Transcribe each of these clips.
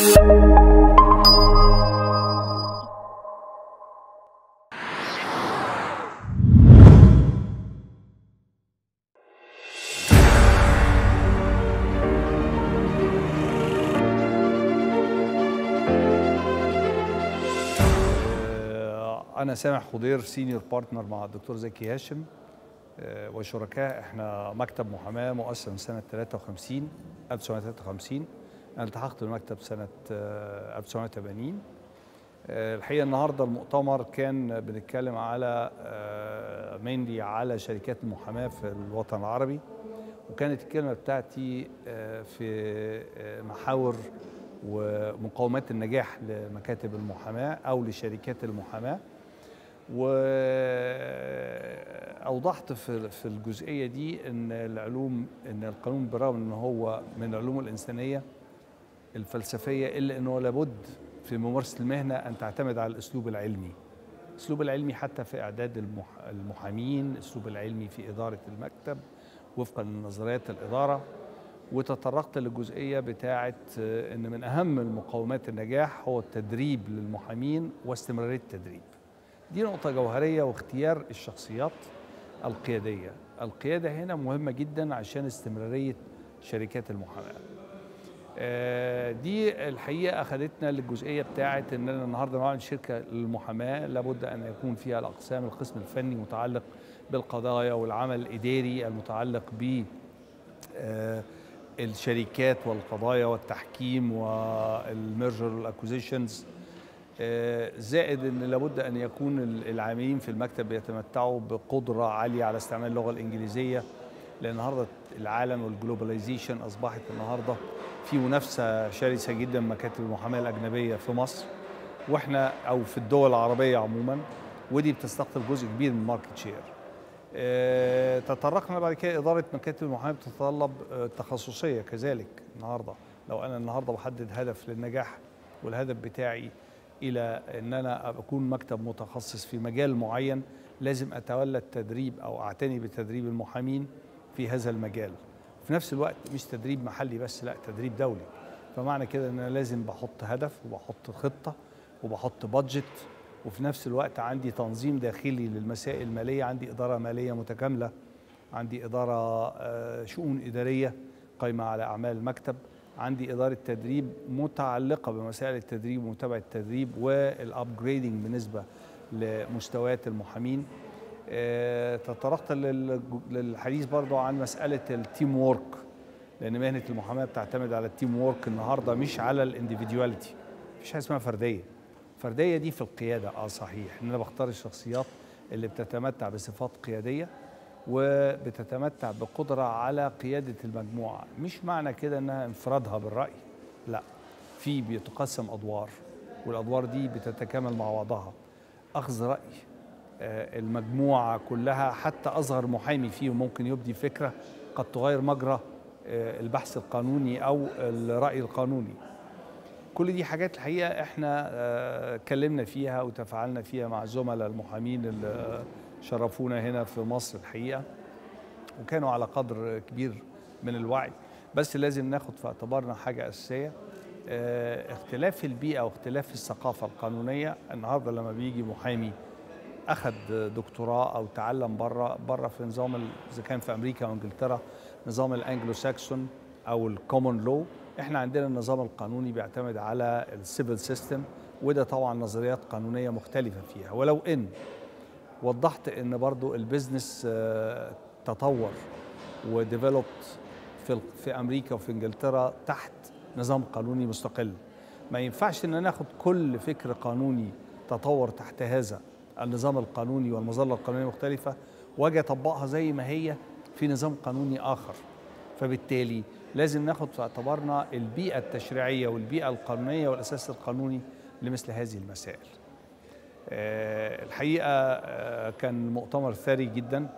أنا سامح خضير سينيور بارتنر مع الدكتور زكي هاشم آه، وشركاء احنا مكتب محاماة مؤسس من سنة 53 1953 أنا التحقت بالمكتب سنة آه، 1980 آه، الحقيقة النهاردة المؤتمر كان بنتكلم على مينلي على شركات المحاماة في الوطن العربي وكانت الكلمة بتاعتي آه، في آه، محاور ومقومات النجاح لمكاتب المحاماة أو لشركات المحاماة واوضحت في في الجزئيه دي ان العلوم ان القانون برغم ان هو من العلوم الانسانيه الفلسفيه الا انه لابد في ممارسه المهنه ان تعتمد على الاسلوب العلمي الاسلوب العلمي حتى في اعداد المح- المحامين الاسلوب العلمي في اداره المكتب وفقا لنظريات الاداره وتطرقت للجزئيه بتاعه آه، ان من اهم المقومات النجاح هو التدريب للمحامين واستمراريه التدريب دي نقطة جوهرية واختيار الشخصيات القيادية القيادة هنا مهمة جدا عشان استمرارية شركات المحاماة آه، دي الحقيقة أخذتنا للجزئية بتاعة إن أنا النهاردة بعمل شركة للمحاماة لابد أن يكون فيها الأقسام القسم الفني متعلق بالقضايا والعمل الإداري المتعلق ب آه، الشركات والقضايا والتحكيم والميرجر والاكوزيشنز آه، زائد ان لابد ان يكون ال- العاملين في المكتب يتمتعوا بقدره عاليه على استعمال اللغه الانجليزيه لان النهارده العالم والجلوباليزيشن اصبحت النهارده في منافسه شرسه جدا مكاتب المحاماه الاجنبيه في مصر واحنا او في الدول العربيه عموما ودي بتستقطب جزء كبير من الماركت شير آه، تطرقنا بعد كده اداره مكاتب المحاماه بتتطلب آه، تخصصيه كذلك النهارده لو انا النهارده بحدد هدف للنجاح والهدف بتاعي الى ان انا اكون مكتب متخصص في مجال معين لازم اتولى التدريب او اعتني بتدريب المحامين في هذا المجال في نفس الوقت مش تدريب محلي بس لا تدريب دولي فمعنى كده ان انا لازم بحط هدف وبحط خطه وبحط بادجت وفي نفس الوقت عندي تنظيم داخلي للمسائل الماليه عندي اداره ماليه متكامله عندي اداره آه، شؤون اداريه قايمه على اعمال المكتب عندي اداره تدريب متعلقه بمسائل التدريب ومتابعه التدريب والابجريدنج بالنسبه لمستويات المحامين آه، تطرقت لل- للحديث برضو عن مساله التيم وورك لان مهنه المحاماه بتعتمد على التيم وورك النهارده مش على الانديفيدواليتي مفيش حاجه اسمها فرديه فرديه دي في القياده اه صحيح ان انا بختار الشخصيات اللي بتتمتع بصفات قياديه وبتتمتع بقدره على قياده المجموعه مش معنى كده انها انفرادها بالراي لا في بيتقسم ادوار والادوار دي بتتكامل مع بعضها اخذ راي آه، المجموعه كلها حتى اصغر محامي فيهم ممكن يبدي فكره قد تغير مجرى آه، البحث القانوني او الراي القانوني كل دي حاجات الحقيقه احنا آه، اتكلمنا فيها وتفاعلنا فيها مع الزملاء المحامين اللي شرفونا هنا في مصر الحقيقه وكانوا على قدر كبير من الوعي بس لازم ناخد في اعتبارنا حاجه اساسيه آه، اختلاف البيئه واختلاف الثقافه القانونيه النهارده لما بيجي محامي اخذ دكتوراه او تعلم بره بره في نظام ال- اذا كان في امريكا او انجلترا نظام الانجلو ساكسون او الكومون لو احنا عندنا النظام القانوني بيعتمد على السيفل سيستم وده طبعا نظريات قانونيه مختلفه فيها ولو ان وضحت ان برضو البيزنس آه، تطور وديفلوبت في ال- في امريكا وفي انجلترا تحت نظام قانوني مستقل ما ينفعش ان ناخد كل فكر قانوني تطور تحت هذا النظام القانوني والمظله القانونيه المختلفه واجي اطبقها زي ما هي في نظام قانوني اخر فبالتالي لازم ناخد في اعتبارنا البيئه التشريعيه والبيئه القانونيه والاساس القانوني لمثل هذه المسائل آه، الحقيقه آه، كان مؤتمر ثري جدا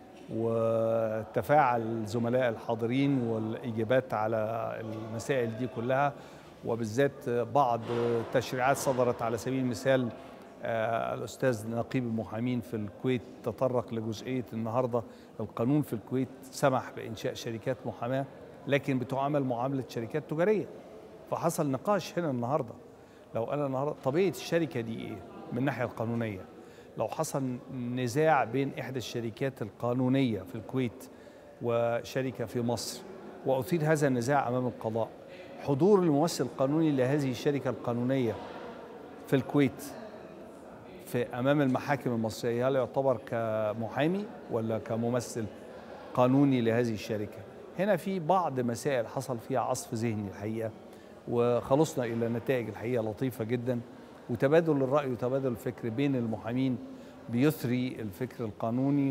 وتفاعل زملاء الحاضرين والاجابات على المسائل دي كلها وبالذات بعض التشريعات صدرت على سبيل المثال آه، الاستاذ نقيب المحامين في الكويت تطرق لجزئيه النهارده القانون في الكويت سمح بانشاء شركات محاماه لكن بتعامل معامله شركات تجاريه فحصل نقاش هنا النهارده لو انا النهارده طبيعه الشركه دي ايه من الناحيه القانونيه لو حصل نزاع بين احدى الشركات القانونيه في الكويت وشركه في مصر واثير هذا النزاع امام القضاء حضور الممثل القانوني لهذه الشركه القانونيه في الكويت في امام المحاكم المصريه هل يعتبر كمحامي ولا كممثل قانوني لهذه الشركه هنا في بعض مسائل حصل فيها عصف ذهني الحقيقه وخلصنا الى نتائج الحقيقه لطيفه جدا وتبادل الراي وتبادل الفكر بين المحامين بيثري الفكر القانوني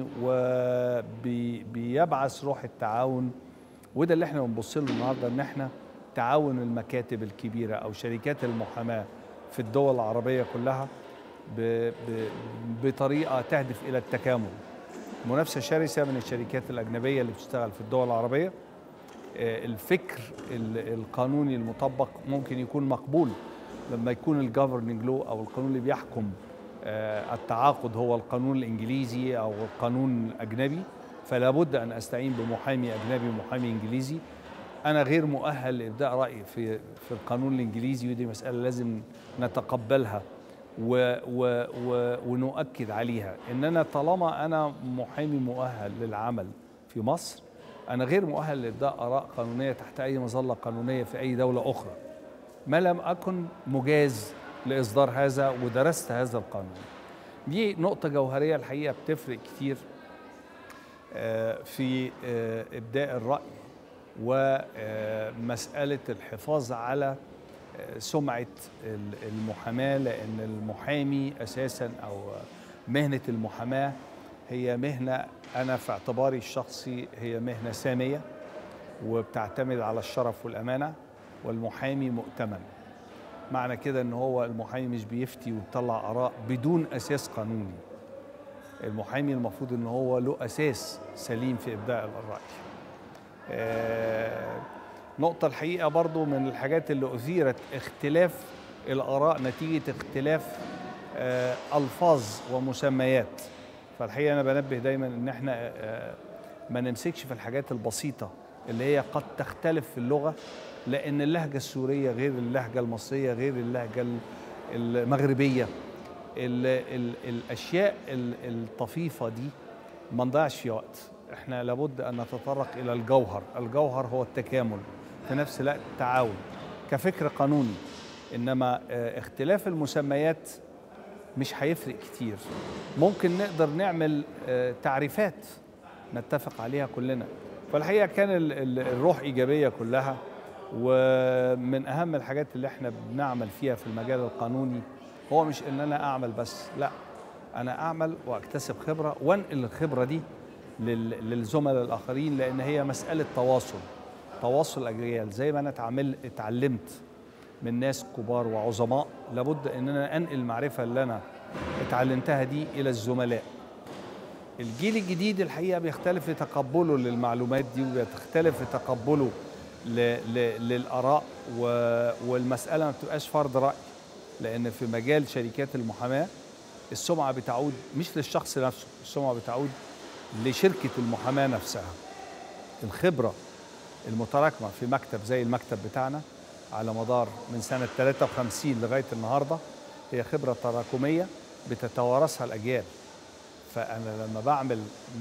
وبيبعث روح التعاون وده اللي احنا بنبص له النهارده ان احنا تعاون المكاتب الكبيره او شركات المحاماه في الدول العربيه كلها ب ب بطريقه تهدف الى التكامل منافسه شرسه من الشركات الاجنبيه اللي بتشتغل في الدول العربيه الفكر القانوني المطبق ممكن يكون مقبول لما يكون الجفرننج لو او القانون اللي بيحكم التعاقد هو القانون الانجليزي او القانون الاجنبي فلا بد ان استعين بمحامي اجنبي ومحامي انجليزي انا غير مؤهل لابداء رايي في في القانون الانجليزي ودي مساله لازم نتقبلها و و و ونؤكد عليها ان انا طالما انا محامي مؤهل للعمل في مصر انا غير مؤهل لابداء اراء قانونيه تحت اي مظله قانونيه في اي دوله اخرى ما لم اكن مجاز لاصدار هذا ودرست هذا القانون دي نقطه جوهريه الحقيقه بتفرق كتير في ابداء الراي ومساله الحفاظ على سمعه المحاماه لان المحامي اساسا او مهنه المحاماه هي مهنه انا في اعتباري الشخصي هي مهنه ساميه وبتعتمد على الشرف والامانه والمحامي مؤتمن معنى كده ان هو المحامي مش بيفتي ويطلع اراء بدون اساس قانوني المحامي المفروض ان هو له اساس سليم في ابداء الراي آه نقطة الحقيقة برضو من الحاجات اللي أثيرت اختلاف الآراء نتيجة اختلاف آه ألفاظ ومسميات فالحقيقة أنا بنبه دايما إن إحنا آه ما نمسكش في الحاجات البسيطة اللي هي قد تختلف في اللغة لأن اللهجة السورية غير اللهجة المصرية غير اللهجة المغربية ال ال الأشياء الطفيفة دي ما نضيعش فيها وقت احنا لابد ان نتطرق الى الجوهر الجوهر هو التكامل في نفس الوقت التعاون كفكر قانوني انما اختلاف المسميات مش هيفرق كتير ممكن نقدر نعمل تعريفات نتفق عليها كلنا فالحقيقه كان الروح ايجابيه كلها ومن اهم الحاجات اللي احنا بنعمل فيها في المجال القانوني هو مش ان انا اعمل بس لا انا اعمل واكتسب خبره وانقل الخبره دي للزملاء الاخرين لان هي مساله تواصل تواصل اجيال زي ما انا اتعامل اتعلمت من ناس كبار وعظماء لابد ان انا انقل المعرفه اللي انا اتعلمتها دي الى الزملاء الجيل الجديد الحقيقه بيختلف في تقبله للمعلومات دي وبيختلف في تقبله ل ل للاراء والمساله ما بتبقاش فرض راي لان في مجال شركات المحاماه السمعه بتعود مش للشخص نفسه السمعه بتعود لشركة المحاماة نفسها الخبرة المتراكمة في مكتب زي المكتب بتاعنا على مدار من سنة 53 لغاية النهاردة هي خبرة تراكمية بتتوارثها الأجيال فأنا لما بعمل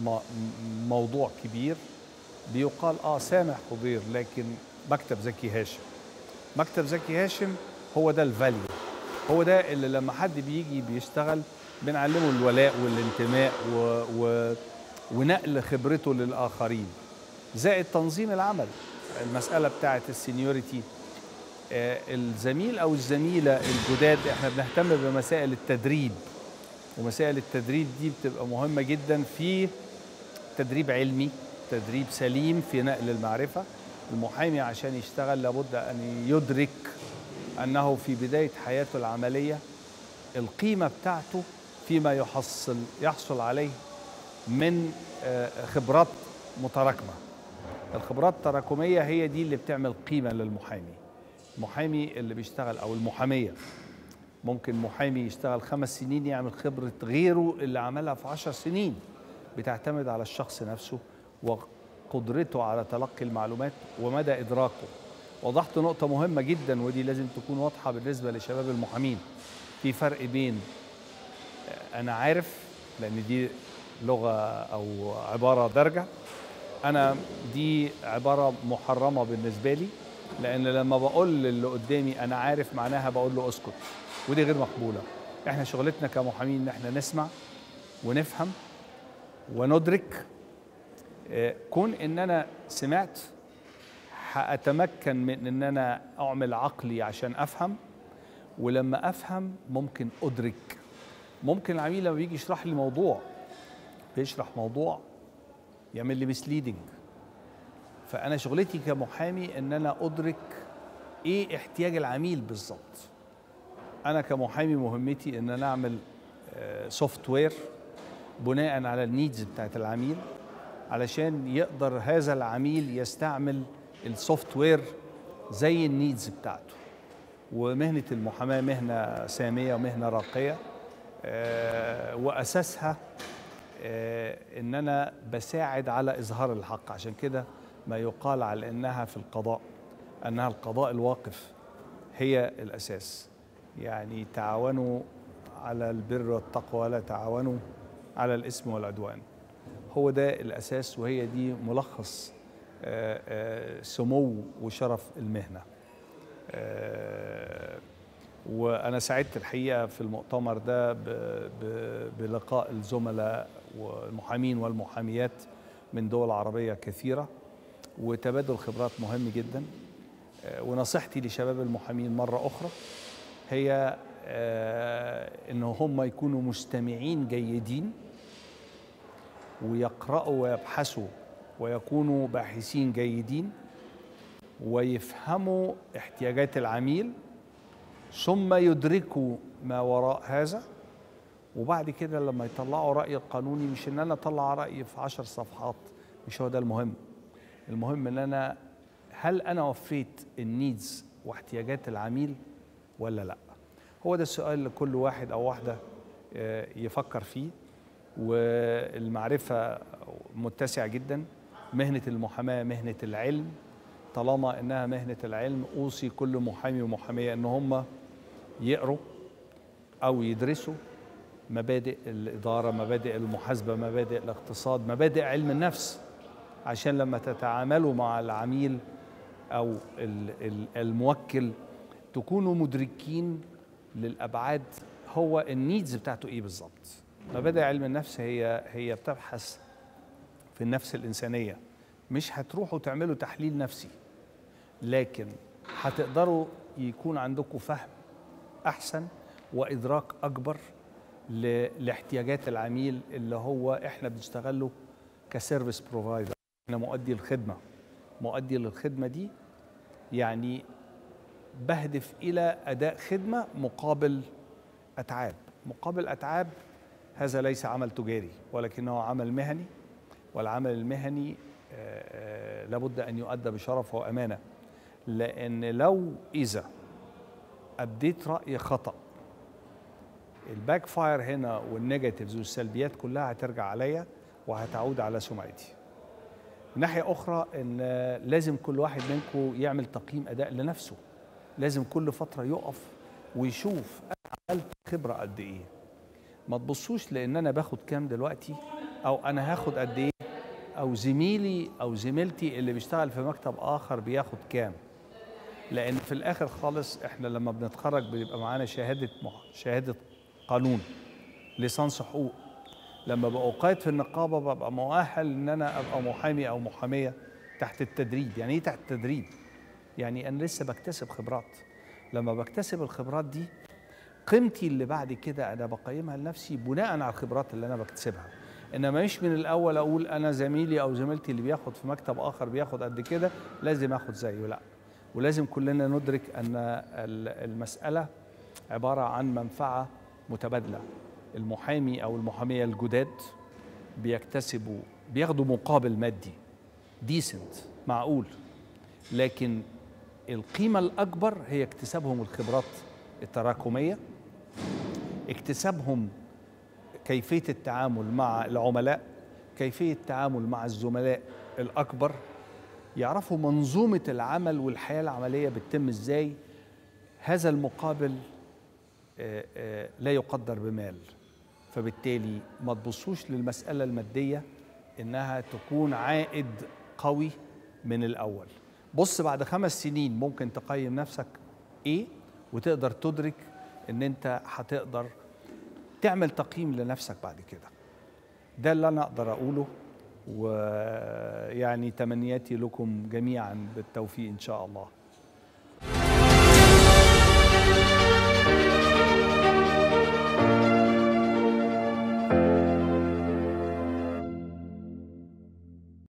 موضوع كبير بيقال آه سامح خضير لكن مكتب زكي هاشم مكتب زكي هاشم هو ده الفاليو هو ده اللي لما حد بيجي بيشتغل بنعلمه الولاء والانتماء و, و ونقل خبرته للآخرين زائد تنظيم العمل المسألة بتاعت السينيوريتي آه الزميل أو الزميلة الجداد احنا بنهتم بمسائل التدريب ومسائل التدريب دي بتبقى مهمة جدا في تدريب علمي تدريب سليم في نقل المعرفة المحامي عشان يشتغل لابد أن يدرك أنه في بداية حياته العملية القيمة بتاعته فيما يحصل يحصل عليه من خبرات متراكمه الخبرات التراكميه هي دي اللي بتعمل قيمه للمحامي المحامي اللي بيشتغل او المحاميه ممكن محامي يشتغل خمس سنين يعمل خبره غيره اللي عملها في عشر سنين بتعتمد على الشخص نفسه وقدرته على تلقي المعلومات ومدى ادراكه وضحت نقطة مهمة جدا ودي لازم تكون واضحة بالنسبة لشباب المحامين في فرق بين أنا عارف لأن دي لغة أو عبارة دارجة أنا دي عبارة محرمة بالنسبة لي لأن لما بقول للي قدامي أنا عارف معناها بقول له اسكت ودي غير مقبولة احنا شغلتنا كمحامين ان احنا نسمع ونفهم وندرك آه، كون ان انا سمعت هاتمكن من ان انا اعمل عقلي عشان افهم ولما افهم ممكن ادرك ممكن العميل لما بيجي يشرح لي موضوع بيشرح موضوع يعمل لي مسليدنج فانا شغلتي كمحامي ان انا ادرك ايه احتياج العميل بالظبط انا كمحامي مهمتي ان انا اعمل سوفت وير بناء على النيدز بتاعت العميل علشان يقدر هذا العميل يستعمل السوفت وير زي النيدز بتاعته ومهنة المحاماة مهنة سامية ومهنة راقية آه، وأساسها آه، إن أنا بساعد على إظهار الحق عشان كده ما يقال على إنها في القضاء أنها القضاء الواقف هي الأساس يعني تعاونوا على البر والتقوى ولا تعاونوا على الإثم والعدوان هو ده الأساس وهي دي ملخص آه، آه، سمو وشرف المهنة آه، وأنا سعدت الحقيقة في المؤتمر ده ب- ب- بلقاء الزملاء والمحامين والمحاميات من دول عربية كثيرة وتبادل خبرات مهم جدا آه، ونصيحتي لشباب المحامين مرة أخرى هي آه، ان هم يكونوا مستمعين جيدين ويقرأوا ويبحثوا ويكونوا باحثين جيدين ويفهموا احتياجات العميل ثم يدركوا ما وراء هذا وبعد كده لما يطلعوا رأي القانوني مش ان انا اطلع رأي في عشر صفحات مش هو ده المهم المهم ان انا هل انا وفيت النيدز واحتياجات العميل ولا لا هو ده السؤال اللي كل واحد او واحده آه، يفكر فيه والمعرفه متسعه جدا مهنه المحاماه مهنه العلم طالما انها مهنه العلم اوصي كل محامي ومحاميه ان هم يقروا او يدرسوا مبادئ الاداره مبادئ المحاسبه مبادئ الاقتصاد مبادئ علم النفس عشان لما تتعاملوا مع العميل او ال- ال- الموكل تكونوا مدركين للابعاد هو النيدز بتاعته ايه بالظبط مبادئ علم النفس هي هي بتبحث في النفس الانسانيه مش هتروحوا تعملوا تحليل نفسي لكن هتقدروا يكون عندكم فهم احسن وادراك اكبر ل- لاحتياجات العميل اللي هو احنا بنشتغله كسيرفيس بروفايدر احنا مؤدي الخدمه مؤدي للخدمه دي يعني بهدف الى اداء خدمه مقابل اتعاب مقابل اتعاب هذا ليس عمل تجاري ولكنه عمل مهني والعمل المهني آه، آه، لابد ان يؤدى بشرف وامانه لان لو اذا اديت راي خطا الباك فاير هنا والنيجاتيفز والسلبيات كلها هترجع عليا وهتعود على سمعتي ناحية أخرى إن لازم كل واحد منكم يعمل تقييم أداء لنفسه لازم كل فترة يقف ويشوف أنا عملت خبرة قد إيه ما تبصوش لأن أنا باخد كام دلوقتي أو أنا هاخد قد إيه أو زميلي أو زميلتي اللي بيشتغل في مكتب آخر بياخد كام لأن في الآخر خالص إحنا لما بنتخرج بيبقى معانا شهادة مح- شهادة قانون ليسانس حقوق لما ببقى قائد في النقابه ببقى مؤهل ان انا ابقى محامي او محاميه تحت التدريب يعني ايه تحت التدريب يعني انا لسه بكتسب خبرات لما بكتسب الخبرات دي قيمتي اللي بعد كده انا بقيمها لنفسي بناء على الخبرات اللي انا بكتسبها انما مش من الاول اقول انا زميلي او زميلتي اللي بياخد في مكتب اخر بياخد قد كده لازم اخد زيه لا ولازم كلنا ندرك ان ال- المساله عباره عن منفعه متبادله المحامي او المحاميه الجداد بيكتسبوا بياخدوا مقابل مادي ديسنت معقول لكن القيمه الاكبر هي اكتسابهم الخبرات التراكميه اكتسابهم كيفيه التعامل مع العملاء كيفيه التعامل مع الزملاء الاكبر يعرفوا منظومة العمل والحياة العملية بتتم ازاي هذا المقابل آه، آه، لا يقدر بمال فبالتالي ما تبصوش للمسألة المادية إنها تكون عائد قوي من الأول بص بعد خمس سنين ممكن تقيم نفسك إيه وتقدر تدرك إن أنت هتقدر تعمل تقييم لنفسك بعد كده ده اللي أنا أقدر أقوله ويعني تمنياتي لكم جميعا بالتوفيق إن شاء الله